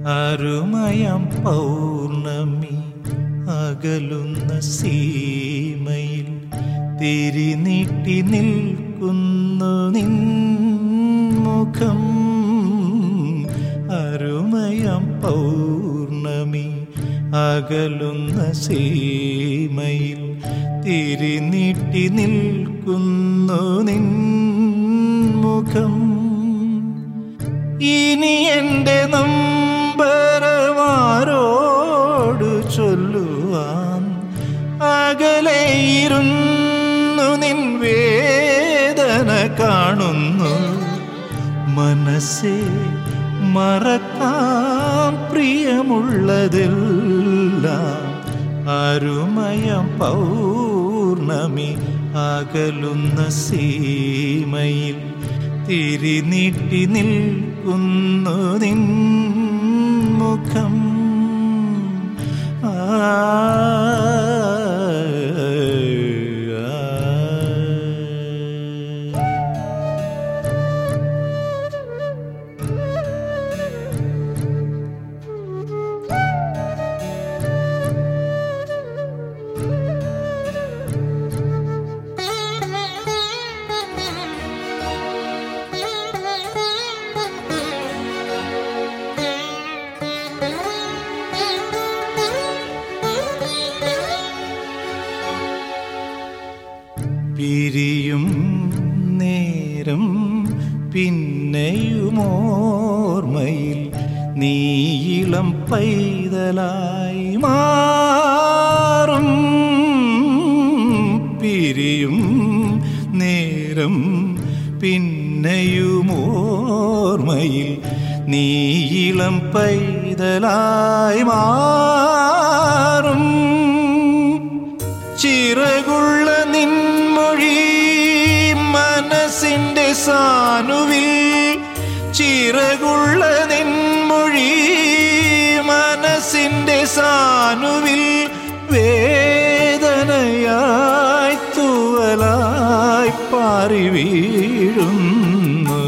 അരുമയം പൗർണമി അകലുന്ന സീമയിൽ തിരിനീട്ടി നിൽക്കുന്നു നിൻ മുഖം അരുമയം പൗർണമി അകലുന്ന സീമയിൽ തിരിനീട്ടി നിൽക്കുന്നു നിൻ മുഖം ഇനി എൻ്റെ നമ്പരമാരോട് ചൊല്ലുവാൻ അകലെയിരുന്നു നിൻ വേദന കാണുന്നു മനസ്സേ മറക്കാം പ്രിയമുള്ളതെല്ലാം അരുമയം പൗർണമി അകലുന്ന സീമയിൽ തിരിനീട്ടി നിൽക്കുന്നു നിൻ മുഖം ആ പിരിയും നേരം പിന്നെയുമോർമ്മയിൽ നീയിളം പൈതലായി മാറും പിരിയും നേരം പിന്നെയുമോർമ്മയിൽ നീയിളം പൈതലായി മാറും ചിറകുള്ള നിൻമൊഴി മനസ്സിന്റെ സാനുവിൽ ചിറകുള്ള നിൻമൊഴി മനസ്സിന്റെ സാനുവിൽ വേദനയായി തൂവലായി പാറി വീഴുന്നു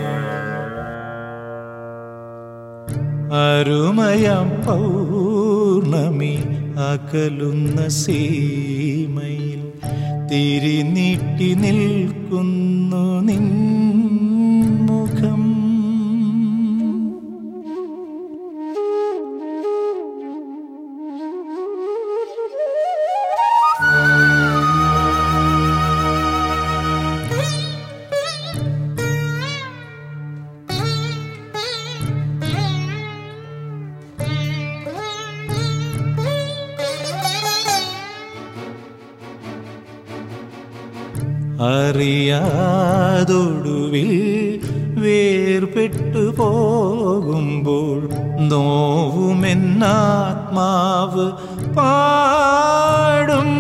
അരുമയം പൗർണമി അകലുന്ന സീമയിൽ തിരിനീട്ടി നിൽക്കുന്നു നിൻ മുഖം അറിയാതൊടുവിൽ വേർപെട്ടു പോകുമ്പോൾ നോവുമെന്നാത്മാവ് പാടും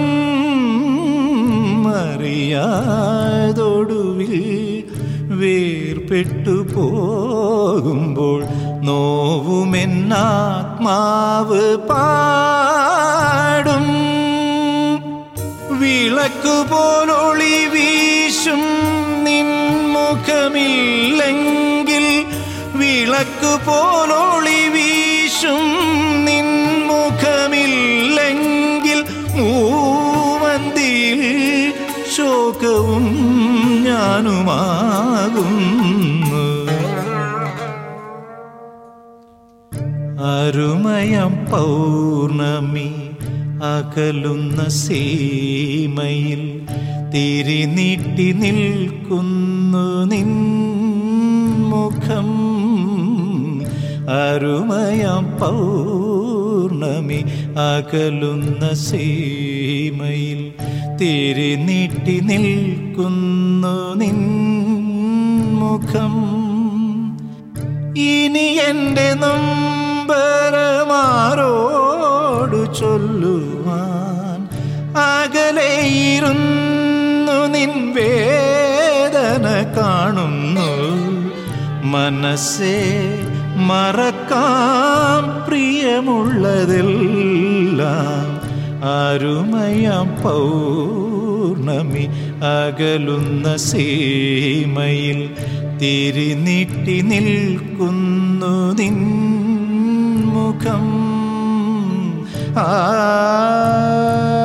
അറിയാതൊടുവിൽ വേർപെട്ടു പോകുമ്പോൾ നോവുമെന്നാത്മാവ് പാടും വിളക്കു പോലൊളി വീശും നിൻമുഖമില്ലെങ്കിൽ വിളക്കു പോലൊളി വീശും നിൻമുഖമില്ലെങ്കിൽ മൂവന്തിയിൽ ശോകവും ഞാനുമാകുന്നു അരുമയം പൗർണമി അകലുന്ന സീമയിൽ തിരിനീട്ടി നിൽക്കുന്നു നിൻ മുഖം അരുമയം പൗർണമി അകലുന്ന സീമയിൽ തിരിനീട്ടി നിൽക്കുന്നു നിൻ മുഖം ഇനി എൻ്റെ നമ്പരമാരോടു ചൊല്ലുവാൻ അകലെയിരുന്നു നിൻ വേദന കാണുന്നു മനസ്സേ മറക്കാം പ്രിയമുള്ളതെല്ലാം അരുമയം പൗർണമി അകലുന്ന സീമയിൽ തിരിനീട്ടി നിൽക്കുന്നു നിൻ ദുഃഖം ആ